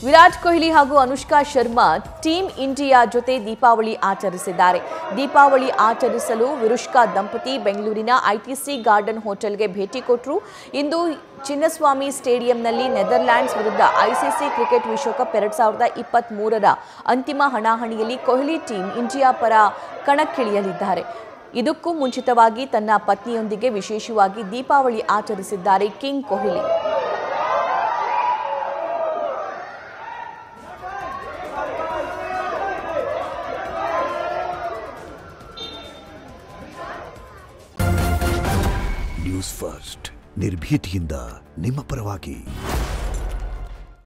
ವಿರಾಟ್ ಕೊಹ್ಲಿ ಹಾಗೂ Anushka Sharma team India ಜೊತೆ ದೀಪಾವಳಿ ಆಚರಿಸಿದ್ದಾರೆ ದೀಪಾವಳಿ ಆಚರಿಸಲು ವಿರುಷ್ಕಾ ದಂಪತಿ ಬೆಂಗಳೂರಿನ ಐಟಿಸಿ ಗಾರ್ಡನ್ ಹೋಟೆಲ್ಗೆ ಭೇಟಿ ಕೊಟ್ಟರು ಇಂದು ಚಿನ್ನಸ್ವಾಮಿ ಸ್ಟೇಡಿಯಂನಲ್ಲಿ ನೆದರ್ಲ್ಯಾಂಡ್ಸ್ ವಿರುದ್ಧ ಐಸಿಸಿ ಕ್ರಿಕೆಟ್ ವಿಶ್ವಕಪ್ ಎರಡ್ ಸಾವಿರದ ಇಪ್ಪತ್ತ್ ಮೂರರ ಅಂತಿಮ ಹಣಾಹಣಿಯಲ್ಲಿ ಕೊಹ್ಲಿ ಟೀಮ್ ಇಂಡಿಯಾ ಪರ ಕಣಕ್ಕಿಳಿಯಲಿದ್ದಾರೆ ಇದಕ್ಕೂ ಮುಂಚಿತವಾಗಿ ತನ್ನ ಪತ್ನಿಯೊಂದಿಗೆ ವಿಶೇಷವಾಗಿ ದೀಪಾವಳಿ ಆಚರಿಸಿದ್ದಾರೆ ಕಿಂಗ್ ಕೊಹ್ಲಿ ನ್ಯೂಸ್ ಫಸ್ಟ್ ನಿರ್ಭೀತಿಯಿಂದ ನಿಮ್ಮ ಪರವಾಗಿ